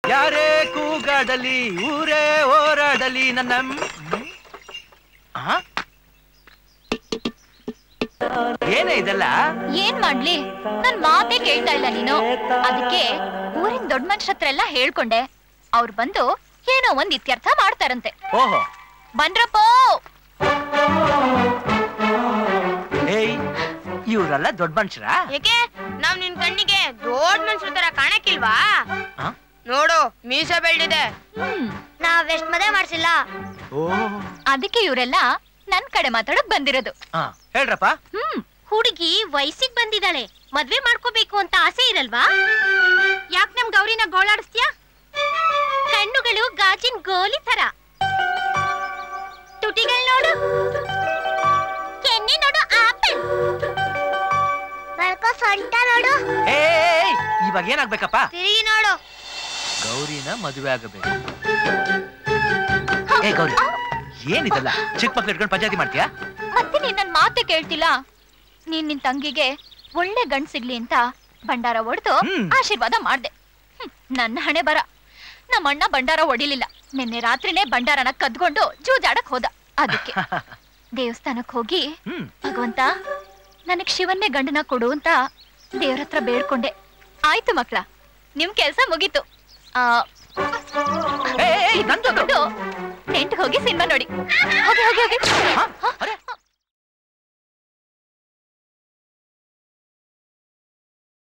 ಯಾರೇ ಕೂಗಾಡಲಿ ಊರೇ ಹೋರಾಡಲಿ ನನ್ನ ಆ? ಏನೇ ಇದೆಲ್ಲ ಏನ್ ಮಾಡ್ಲಿ ನನ್ ಮಾತೇ ಕೇಳ್ತಾ ಇಲ್ಲ ನೀನು ಅದಕ್ಕೆ ಊರಿನ ದೊಡ್ಡ ಮನುಷ್ಯ ಹತ್ರ ಎಲ್ಲ ಹೇಳ್ಕೊಂಡೆ ಅವ್ರು ಬಂದು ಏನೋ ಒಂದ್ ಇತ್ಯರ್ಥ ಮಾಡ್ತಾರಂತೆ ಓಹೋ ಬಂದ್ರಪ್ಪೋ ಏಯ್ ಇವ್ರಲ್ಲ ದೊಡ್ಡ ಮನುಷ್ಯರ ಏಕೆ ನಾವ್ ನಿನ್ ಕಣ್ಣಿಗೆ ದೊಡ್ಡ ಮನ್ಸ್ರ ತರ ಕಾಣಕ್ಕಿಲ್ವಾ ಆ? ನೋಡು ಮೀಸೆ ಬೆಳ್ದಿದೆ ಹ್ಮ್ ನಾವ್ ಎಷ್ಟ್ ಮದುವೆ ಮಾಡ್ಸಿಲ್ಲ ಓ ಅದಕ್ಕೆ ಇವರೆಲ್ಲ ನನ್ ಕಡೆ ಮಾತಾಡಕ್ ಬಂದಿರೋದು ಆ, ಹೇಳ್ರಪ್ಪ ಹ್ಮ್ ಹುಡುಗಿ ವಯಸ್ಸಿಗೆ ಬಂದಿದ್ದಾಳೆ ಮದ್ವೆ ಮಾಡ್ಕೋಬೇಕು ಅಂತ ಆಸೆ ಇರಲ್ವಾ ಯಾಕ್ ನಮ್ ಗೌರಿನ ಗೋಳಾಡಿಸ್ತೀಯಾ ಕಣ್ಣುಗಳು ಗಾಜಿನ ಗೋಲಿ ತರ ತುಟಿಗಳು ನೋಡು ಕೆನ್ನೆ ನೋಡು ಆಪಲ್ ಬಳ್ಕೋ ಸೊಂಟ ನೋಡು ಏಯ್ ಇವಾಗ ಏನಾಗ್ಬೇಕಪ್ಪ ತಿರುಗಿ ನೋಡು ಗೌರಿನ ಮದುವೆ ಆಗಬೇಕು ಏ ಗೌರಿ ಏನಿದಲ್ಲ ಚಿಕ್ಕ ಮಕ್ಳು ಇಟ್ಕೊಂಡು ಪಂಚಾಯತಿ ಮಾಡ್ತೀಯಾ ಮತ್ತೆ ನೀನ್ ನನ್ ಮಾತೆ ಕೇಳ್ತಿಲ್ಲ ನೀನ್ ನಿನ್ ತಂಗಿಗೆ ಒಳ್ಳೆ ಗಂಡ್ ಸಿಗ್ಲಿ ಅಂತ ಭಂಡಾರ ಹೊಡೆದು ಹ್ಮ್. ಆಶೀರ್ವಾದ ಮಾಡ್ದೆ ಹ್ಮ್, ನನ್ನ ಹಣೆ ಬರ ನಮ್ಮ ಅಣ್ಣ ಭಂಡಾರ ಹೊಡಿಲಿಲ್ಲ ನಿನ್ನೆ ರಾತ್ರಿನೇ ಭಂಡಾರನ ಕದ್ಕೊಂಡು ಜೂಜಾಡಕ್ ಹೋದ ಅದಕ್ಕೆ ದೇವಸ್ಥಾನಕ್ ಹೋಗಿ ಹ್ಮ್ ಭಗವಂತ ನನಗ್ ಶಿವನ್ನೇ ಗಂಡನ ಕೊಡು ಅಂತ ದೇವ್ರ ಹತ್ರ ಬೇಡ್ಕೊಂಡೆ ಆಯ್ತು ಮಕ್ಳ ನಿಮ್ ಕೆಲ್ಸ ಮುಗೀತು ಆ, ಏಯ್, ಏಯ್, ನಂದು, ನಂದು. ತಗೊಂಡು ಟೆಂಟ್ ಹೋಗಿ ಸಿನಿಮಾ ನೋಡಿ ಹೋಗಿ ಹೋಗಿ ಹೋಗಿ ಹಾ? ಅರೆ